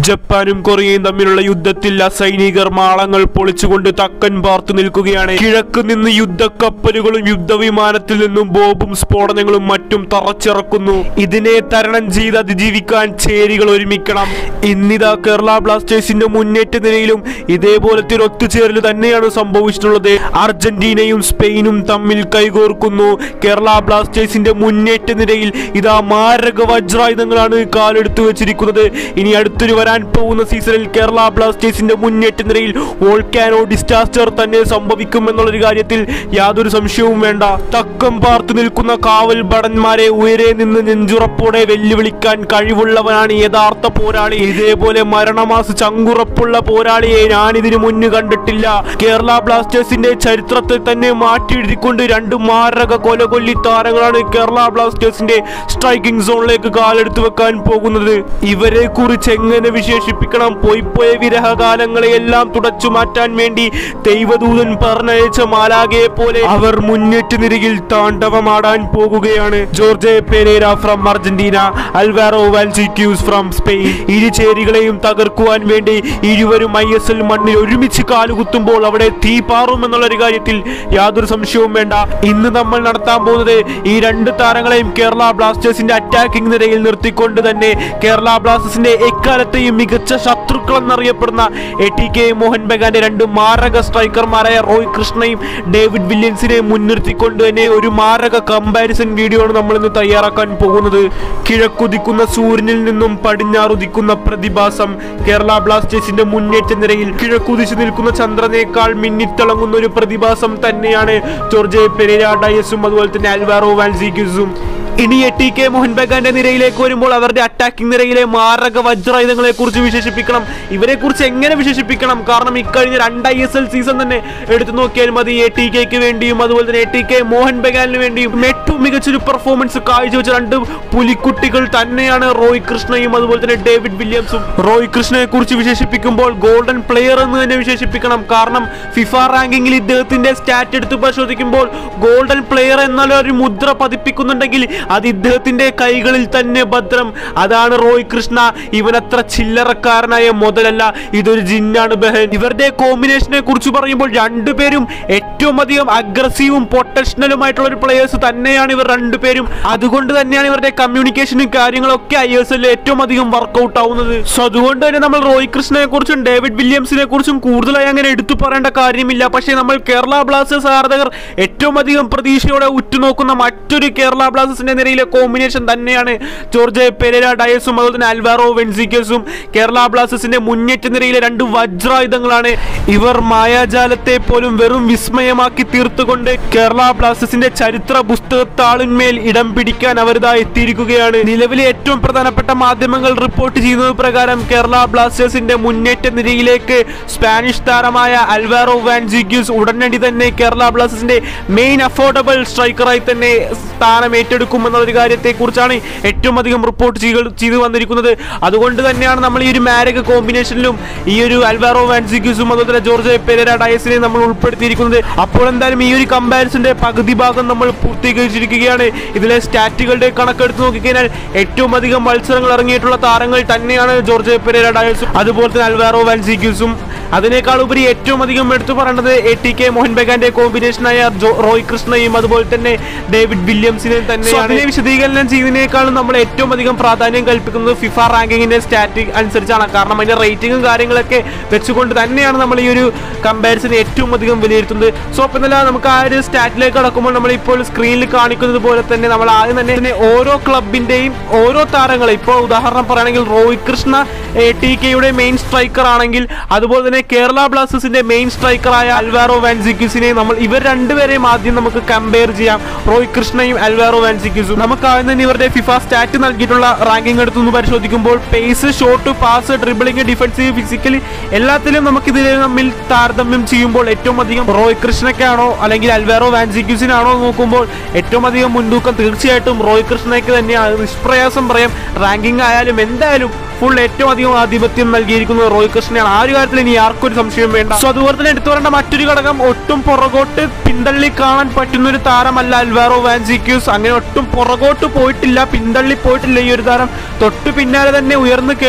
ജപ്പാനും കൊറിയയും തമ്മിലുള്ള യുദ്ധത്തിൽ അസൈനികർ മാളങ്ങൾ പൊളിച്ചുകൊണ്ട് തക്കൻ പാർത്തു നിൽക്കുകയാണ് കിഴക്ക് നിന്ന് യുദ്ധക്കപ്പലുകളും യുദ്ധവിമാനത്തിൽ നിന്നും ബോംബും സ്ഫോടനങ്ങളും മറ്റും തറച്ചിറക്കുന്നു ഇതിനെ തരണം ചെയ്ത് അതിജീവിക്കാൻ ചേരികൾ ഒരുമിക്കണം ഇന്നിതാ കേരള ബ്ലാസ്റ്റേഴ്സിന്റെ മുന്നേറ്റ നിലയിലും ഇതേപോലത്തെ ഒരു ഒത്തുചേരൽ തന്നെയാണ് സംഭവിച്ചിട്ടുള്ളത് അർജന്റീനയും സ്പെയിനും തമ്മിൽ കൈകോർക്കുന്നു കേരള ബ്ലാസ്റ്റേഴ്സിന്റെ മുന്നേറ്റ നിരയിൽ ഇതാ മാരക വജ്രായുധങ്ങളാണ് കാലെടുത്തു വെച്ചിരിക്കുന്നത് ഇനി അടുത്തൊരു വരാൻ പോകുന്ന സീസണിൽ കേരള ബ്ലാസ്റ്റേഴ്സിന്റെ മുന്നേറ്റ നിരയിൽ വോൾക്കാനോ ഡിസാസ്റ്റർ തന്നെ സംഭവിക്കും എന്നുള്ളൊരു കാര്യത്തിൽ യാതൊരു സംശയവും വേണ്ട തക്കം പാർത്തു നിൽക്കുന്ന കാവൽ ഭടന്മാരെ ഉയരെ നിന്ന് നെഞ്ചുറപ്പോടെ വെല്ലുവിളിക്കാൻ കഴിവുള്ളവനാണ് യഥാർത്ഥ പോരാളി ഇതേപോലെ മരണമാസ് ചങ്കുറപ്പുള്ള പോരാളിയെ ഞാനിതിനു മുന്ന് കണ്ടിട്ടില്ല കേരള ബ്ലാസ്റ്റേഴ്സിന്റെ ചരിത്രത്തിൽ തന്നെ മാറ്റിയെഴുതിക്കൊണ്ട് രണ്ട് മാരക കൊലകൊല്ലി താരങ്ങളാണ് കേരള ബ്ലാസ്റ്റേഴ്സിന്റെ സ്ട്രൈക്കിംഗ് സോണിലേക്ക് കാലെടുത്തു വെക്കാൻ പോകുന്നത് ഇവരെ കുറിച്ച് എങ്ങനെ വിശേഷിപ്പിക്കണം പോയിപ്പോയ വിരഹകാലങ്ങളെ എല്ലാം തുടച്ചു മാറ്റാൻ വേണ്ടി ദൈവദൂതൻ പറഞ്ഞയച്ച മാലാകയെ പോലെ അവർ മുന്നേറ്റ നിരയിൽ താണ്ഡവമാടാൻ പോകുകയാണ് Jorge Pereyra from Argentina Alvaro Vazquez from Spain ഇരു ചേരികളെയും തകർക്കുവാൻ വേണ്ടി ഇരുവരും ഐ എസ് എൽ മണ്ണിൽ ഒരുമിച്ച് കാലുകുത്തുമ്പോൾ അവിടെ തീ പാറും എന്നുള്ളൊരു കാര്യത്തിൽ യാതൊരു സംശയവും വേണ്ട ഇന്ന് നമ്മൾ നടത്താൻ പോകുന്നത് ഈ രണ്ട് താരങ്ങളെയും കേരള ബ്ലാസ്റ്റേഴ്സിന്റെ അറ്റാക്കിംഗ് നിരയിൽ നിർത്തിക്കൊണ്ട് തന്നെ കേരള ബ്ലാസ്റ്റേഴ്സിന്റെ എക്കാലത്തെയും മികച്ച ശത്രുക്കൾ എന്നറിയപ്പെടുന്ന എ ടി കെ മോഹൻ ബഗാന്റെ രണ്ട് മാരക സ്ട്രൈക്കർമാരായ റോയ് കൃഷ്ണയും ഡേവിഡ് വില്യൻസിനെ മുൻനിർത്തിക്കൊണ്ട് തന്നെ ഒരു മാരക കമ്പാരിസൺ വീഡിയോ ആണ് നമ്മൾ ഇന്ന് തയ്യാറാക്കാൻ പോകുന്നത് കിഴക്കുദിക്കുന്ന സൂര്യനിൽ നിന്നും പടിഞ്ഞാറുദിക്കുന്ന പ്രതിഭാസം കേരള ബ്ലാസ്റ്റേഴ്സിന്റെ മുന്നേറ്റ നിരയിൽ കിഴക്കുദിച്ചു നിൽക്കുന്ന ചന്ദ്രനേക്കാൾ മിന്നിത്തിളങ്ങുന്ന ഒരു പ്രതിഭാസം തന്നെയാണ് ജോർജെ പെരേര ഡയസും അതുപോലെ തന്നെ അൽവാറോ വാൻസിക്യൂസും ഇനി എ ടി കെ മോഹൻ ബഗാന്റെ നിരയിലേക്ക് വരുമ്പോൾ അവരുടെ അറ്റാക്കിംഗ് നിരയിലെ മാരക വജ്രായുധങ്ങളെ കുറിച്ച് വിശേഷിപ്പിക്കണം ഇവരെ കുറിച്ച് എങ്ങനെ വിശേഷിപ്പിക്കണം കാരണം ഇക്കഴിഞ്ഞ രണ്ട് ഐ എസ് എൽ സീസൺ തന്നെ എടുത്തു നോക്കിയാൽ മതി എ ടി കെക്ക് വേണ്ടിയും അതുപോലെ തന്നെ എ ടി കെ മോഹൻ ബഗാനിന് വേണ്ടിയും ഏറ്റവും മികച്ചൊരു പെർഫോമൻസ് കാഴ്ചവെച്ച രണ്ട് പുലിക്കുട്ടികൾ തന്നെയാണ് റോയ് കൃഷ്ണയും അതുപോലെ തന്നെ ഡേവിഡ് വില്യംസും റോയ് കൃഷ്ണയെ കുറിച്ച് വിശേഷിപ്പിക്കുമ്പോൾ ഗോൾഡൻ പ്ലെയർ എന്ന് തന്നെ വിശേഷിപ്പിക്കണം കാരണം ഫിഫ റാങ്കിങ്ങിൽ ഇദ്ദേഹത്തിന്റെ സ്റ്റാറ്റ് എടുത്ത് പരിശോധിക്കുമ്പോൾ ഗോൾഡൻ പ്ലെയർ എന്നുള്ള ഒരു മുദ്ര പതിപ്പിക്കുന്നുണ്ടെങ്കിൽ അത് ഇദ്ദേഹത്തിന്റെ കൈകളിൽ തന്നെ ഭദ്രം അതാണ് റോയ് കൃഷ്ണ ഇവൻ അത്ര ചില്ലറക്കാരനായ മുതലല്ല ഇതൊരു ജിന്നാണ് ബഹൻ ഇവരുടെ കോമ്പിനേഷനെ കുറിച്ച് പറയുമ്പോൾ രണ്ടുപേരും ഏറ്റവും അധികം അഗ്രസീവും പൊട്ടൻഷ്യലുമായിട്ടുള്ള ഒരു പ്ലേയേഴ്സ് തന്നെയാണ് ഇവർ രണ്ടുപേരും അതുകൊണ്ട് തന്നെയാണ് ഇവരുടെ കമ്മ്യൂണിക്കേഷനും കാര്യങ്ങളൊക്കെ ഐ എസ് എല്ലിൽ ഏറ്റവും അധികം വർക്കൗട്ട് ആവുന്നത് സോ അതുകൊണ്ട് തന്നെ നമ്മൾ റോയ് കൃഷ്ണനെ കുറിച്ചും ഡേവിഡ് വില്യംസിനെ കുറിച്ചും കൂടുതലായി അങ്ങനെ എടുത്തു പറയേണ്ട കാര്യമില്ല പക്ഷേ നമ്മൾ കേരള ബ്ലാസ്റ്റേഴ്സ് ആരാധകർ ഏറ്റവും അധികം പ്രതീക്ഷയോടെ ഉറ്റുനോക്കുന്ന മറ്റൊരു കേരള ബ്ലാസ്റ്റേഴ്സിന്റെ നിരയിലെ കോമ്പിനേഷൻ തന്നെയാണ് ജോർജ് പെരേര ഡയസും അതുപോലെ തന്നെ അൽവാറോ വെൻസിക്കസും കേരള ബ്ലാസ്റ്റേഴ്സിന്റെ മുന്നേറ്റ നിരയിലെ രണ്ട് വജ്രായുധങ്ങളാണ് ഇവർ മായാജാലത്തെ പോലും വെറും വിസ്മയമാക്കി തീർത്തുകൊണ്ട് കേരള ബ്ലാസ്റ്റേഴ്സിന്റെ ചരിത്ര പുസ്തകത്താളിന്മേൽ ഇടം പിടിക്കാൻ അവരിതാ എത്തിയിരിക്കുകയാണ് നിലവിലെ ഏറ്റവും പ്രധാനപ്പെട്ട മാധ്യമങ്ങൾ റിപ്പോർട്ട് ചെയ്യുന്നത് പ്രകാരം കേരള ബ്ലാസ്റ്റേഴ്സിന്റെ മുന്നേറ്റ നിരയിലേക്ക് സ്പാനിഷ് താരമായ അൽവാറോ വാൻസിക്യൂസ് ഉടനടി തന്നെ കേരള ബ്ലാസ്റ്റേഴ്സിന്റെ മെയിൻ അഫോർഡബിൾ സ്ട്രൈക്കറായി തന്നെ സ്ഥാനം ഏറ്റെടുക്കും എന്നൊരു കാര്യത്തെ കുറിച്ചാണ് ഏറ്റവും അധികം റിപ്പോർട്ട് ചെയ്തു വന്നിരിക്കുന്നത് അതുകൊണ്ട് തന്നെയാണ് നമ്മൾ ഈ ഒരു മാരക കോമ്പിനേഷനിലും ഈ ഒരു അൽവാറോ വാൻസിക്യൂസും അതുപോലെ തന്നെ ജോർജ് പെരേര ഡയസിനെ നമ്മൾ ഉൾപ്പെടുത്തിയിരിക്കുന്നത് അപ്പോൾ എന്തായാലും ഈ ഒരു കമ്പാരിസന്റെ പകുതി ഭാഗം നമ്മൾ പൂർത്തീകരിച്ചിരിക്കുകയാണ് ഇതിലെ സ്റ്റാറ്റുകളുടെ കണക്കെടുത്ത് നോക്കിക്കഴിഞ്ഞാൽ ഏറ്റവും അധികം മത്സരങ്ങൾ ഇറങ്ങിയിട്ടുള്ള താരങ്ങൾ തന്നെയാണ് ജോർജ് പെരേര ഡയസും അതുപോലെ തന്നെ അൽവാറോ വാൻസിക്യൂസും അതിനേക്കാൾ ഉപരി ഏറ്റവും അധികം എടുത്തു പറയേണ്ടത് എ ടി കെ മോഹൻ ബഗാന്റെ കോമ്പിനേഷനായ ജോ- റോയ് കൃഷ്ണയും അതുപോലെ തന്നെ ഡേവിഡ് വില്യംസിനെയും തന്നെയാണ് അതിനെ വിശദീകരണം ചെയ്യുന്നതിനേക്കാളും നമ്മൾ ഏറ്റവും അധികം പ്രാധാന്യം കൽപ്പിക്കുന്നത് ഫിഫ റാങ്കിങ്ങിന്റെ സ്റ്റാറ്റിക് അനുസരിച്ചാണ് കാരണം അതിന്റെ റേറ്റിംഗും കാര്യങ്ങളൊക്കെ വെച്ചുകൊണ്ട് തന്നെയാണ് നമ്മൾ ഈ ഒരു കമ്പാരിസൺ ഏറ്റവും അധികം വിലയിരുത്തുന്നത് സോ അപ്പം എന്നല്ല നമുക്ക് ആ ഒരു സ്റ്റാറ്റിലേക്ക് കടക്കുമ്പോൾ നമ്മൾ ഇപ്പോൾ സ്ക്രീനിൽ കാണിക്കുന്നത് പോലെ തന്നെ നമ്മൾ ആദ്യം തന്നെ ഇതിനെ ഓരോ ക്ലബിന്റെയും ഓരോ താരങ്ങളെ ഇപ്പോൾ ഉദാഹരണം പറയുകയാണെങ്കിൽ റോയ് കൃഷ്ണ ടി കെയുടെ മെയിൻ സ്ട്രൈക്കർ ആണെങ്കിൽ അതുപോലെ തന്നെ കേരള ബ്ലാസ്റ്റേഴ്സിന്റെ മെയിൻ സ്ട്രൈക്കറായ അൽവാറോ വാൻസിക്യൂസിനെ നമ്മൾ ഇവർ രണ്ടുപേരെയും ആദ്യം നമുക്ക് കമ്പയർ ചെയ്യാം റോയ് കൃഷ്ണയും അൽവാറോ വാൻസിക്യൂസും നമുക്ക് ആദ്യം തന്നെ ഇവരുടെ ഫിഫ സ്റ്റാറ്റ് നൽകിയിട്ടുള്ള റാങ്കിംഗ് എടുത്തൊന്ന് പരിശോധിക്കുമ്പോൾ pace shot pass dribbling defensive physically എല്ലാത്തിലും നമുക്ക് ഇതിനെ തമ്മിൽ താരതമ്യം ചെയ്യുമ്പോൾ ഏറ്റവും അധികം റോയ് കൃഷ്ണയ്ക്കാണോ അല്ലെങ്കിൽ അൽവാറോ വാൻസിക്യൂസിനാണോ എന്ന് നോക്കുമ്പോൾ ഏറ്റവും അധികം മുൻതൂക്കം തീർച്ചയായിട്ടും റോയ് കൃഷ്ണയ്ക്ക് തന്നെയാണ് നിഷ്പ്രയാസം പറയാം റാങ്കിംഗ് ആയാലും എന്തായാലും ഫുൾ ഏറ്റവും അധികം ആധിപത്യം നൽകിയിരിക്കുന്നത് റോയ് കൃഷ്ണയാണ് ആ ഒരു കാര്യത്തിൽ ഇനി ആർക്കും ഒരു സംശയം വേണ്ട സോ അതുപോലെ തന്നെ എടുത്തു പറയേണ്ട മറ്റൊരു ഘടകം ഒട്ടും പുറകോട്ട് പിന്തള്ളി കാണാൻ പറ്റുന്ന ഒരു താരമല്ല അൽവാറോ വാൻസിക്യൂസ് അങ്ങനെ ഒട്ടും പുറകോട്ട് പോയിട്ടില്ല പിന്തള്ളി പോയിട്ടില്ല ഈ ഒരു താരം തൊട്ടു പിന്നാലെ തന്നെ ഉയർന്നു കേൾ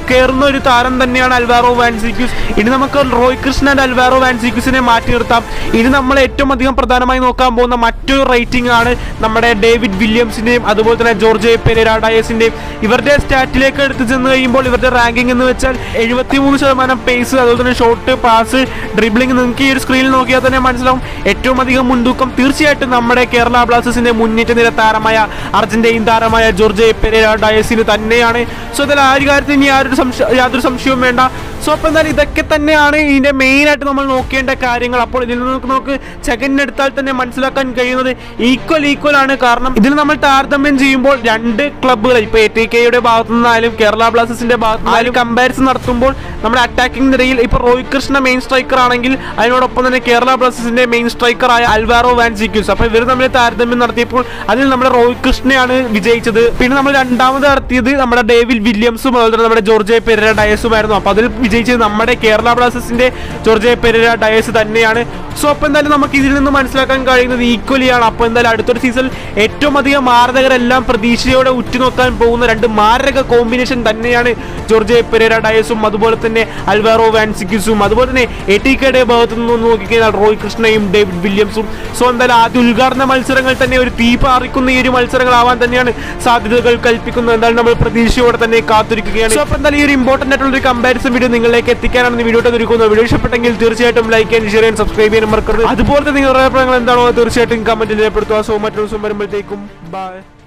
കയറുന്ന ഒരു താരം തന്നെയാണ് അൽവാറോ വാൻസിക്യൂസ് ഇനി നമുക്ക് റോയ് കൃഷ്ണ ആൻഡ് അൽവാറോ വാൻസിക്യൂസിനെ മാറ്റി നിർത്താം ഇനി നമ്മൾ ഏറ്റവും അധികം പ്രധാനമായി നോക്കാൻ പോകുന്ന മറ്റൊരു റേറ്റിംഗ് ആണ് നമ്മുടെ ഡേവിഡ് വില്യംസിന്റെയും അതുപോലെ തന്നെ ജോർജ് പെരേര ഡയസിന്റെയും ഇവരുടെ സ്റ്റാറ്റിലേക്ക് എടുത്ത് ചെന്ന് കഴിയുമ്പോൾ ഇവരുടെ റാങ്കിംഗ് എന്ന് വെച്ചാൽ എഴുപത്തി മൂന്ന് ശതമാനം പേസ് അതുപോലെ തന്നെ ഷോട്ട് പാസ് ഡ്രിബ്ലിംഗ് നിങ്ങൾക്ക് ഈ ഒരു സ്ക്രീനിൽ നോക്കിയാൽ തന്നെ മനസ്സിലാവും ഏറ്റവും അധികം മുൻതൂക്കം തീർച്ചയായിട്ടും നമ്മുടെ കേരള ബ്ലാസ്റ്റേഴ്സിന്റെ മുന്നേറ്റ നിര താരമായ അർജന്റീൻ താരമായ ജോർജ് പെരേര ഡയസിന് തന്നെയാണ് സോ അതിൽ ആ ഒരു കാര്യത്തിൽ ഇനി യാതൊരു സംശയ യാതൊരു സംശയവും വേണ്ട സോ അപ്പോൾ എന്തായാലും ഇതൊക്കെ തന്നെയാണ് ഇതിന്റെ മെയിൻ ആയിട്ട് നമ്മൾ നോക്കേണ്ട കാര്യങ്ങൾ അപ്പോൾ ഇതിൽ നിന്ന് നമുക്ക് സെക്കൻഡ് എടുത്താൽ തന്നെ മനസ്സിലാക്കാൻ കഴിയുന്നത് ഈക്വൽ ഈക്വൽ ആണ് കാരണം ഇതിൽ നമ്മൾ താരതമ്യം ചെയ്യുമ്പോൾ രണ്ട് ക്ലബ്ബുകൾ ഇപ്പൊ എ ടി കെയുടെ ഭാഗത്തു നിന്നായാലും കേരള ബ്ലാസ്റ്റേഴ്സിന്റെ ഭാഗത്തു നിന്നായാലും കമ്പാരിസൺ നടത്തുമ്പോൾ നമ്മുടെ അറ്റാക്കിംഗ് നിരയിൽ ഇപ്പൊ റോഹിത് കൃഷ്ണ മെയിൻ സ്ട്രൈക്കർ ആണെങ്കിൽ അതിനോടൊപ്പം തന്നെ കേരള ബ്ലാസ്റ്റേഴ്സിന്റെ മെയിൻ സ്ട്രൈക്കർ ആയ അൽവാറോ വാൻസിക്യൂസ് അപ്പൊ ഇവർ തമ്മിൽ താരതമ്യം നടത്തിയപ്പോൾ അതിൽ നമ്മുടെ റോഹിത് കൃഷ്ണയാണ് വിജയിച്ചത് പിന്നെ നമ്മൾ രണ്ടാമത് നടത്തിയത് നമ്മുടെ ഡേവിഡ് വില്യംസും അതുപോലെ തന്നെ നമ്മുടെ ജോർജ് പെരേര ഡയസുമായിരുന്നു അപ്പൊ അതിൽ വിജയിച്ചത് നമ്മുടെ കേരള ബ്ലാസ്റ്റേഴ്സിന്റെ ജോർജ് പെരേര ഡയസ് തന്നെയാണ് സോ അപ്പൊ എന്തായാലും നമുക്ക് ഇതിൽ നിന്ന് മനസ്സിലാക്കാൻ കഴിയുന്നത് ഈക്വലി ആണ് അപ്പൊ എന്തായാലും അടുത്തൊരു സീസൺ ഏറ്റവും അധികം മാരകരെല്ലാം പ്രതീക്ഷയോടെ ഉറ്റുനോക്കാൻ പോകുന്ന രണ്ട് മാരക കോമ്പിനേഷൻ തന്നെയാണ് ജോർജ് പെരേര ഡയസും അതുപോലെ തന്നെ അൽവാറോ വാൻസിക്യൂസും അതുപോലെ തന്നെ എ ടി കെയുടെ ഭാഗത്തു നിന്ന് നോക്കിക്കഴിഞ്ഞാൽ റോയ് കൃഷ്ണയും ഡേവിഡ് വില്യംസും സോ എന്തായാലും ആദ്യ ഉദ്ഘാടന മത്സരങ്ങൾ തന്നെ ഒരു തീ പാറിക്കുന്ന ഈ ഒരു മത്സരങ്ങളാവാൻ തന്നെയാണ് സാധ്യതകൾ കൽപ്പിക്കുന്നത് എന്തായാലും നമ്മൾ പ്രതീക്ഷയോടെ തന്നെ കാത്തിരിക്കുകയാണ് സോ അപ്പോൾ എന്തായാലും ഈ ഒരു ഇമ്പോർട്ടന്റ് ആയിട്ടുള്ള ഒരു കമ്പാരിസൺ വീഡിയോ നിങ്ങളിലേക്ക് എത്തിക്കാനാണ് ഈ വീഡിയോ ഒരുക്കുന്നത് വീഡിയോ ഇഷ്ടപ്പെട്ടെങ്കിൽ തീർച്ചയായിട്ടും ലൈക്ക് ചെയ്യാൻ ഷെയർ ചെയ്യാൻ സബ്സ്ക്രൈബ് ചെയ്യാൻ മറക്കരുത് അതുപോലെ തന്നെ നിങ്ങളുടെ അഭിപ്രായങ്ങൾ എന്താണോ തീർച്ചയായിട്ടും കമന്റിൽ രേഖപ്പെടുത്തുക സോ മറ്റൊരു ദിവസം വരുമ്പോഴത്തേക്കും ബൈ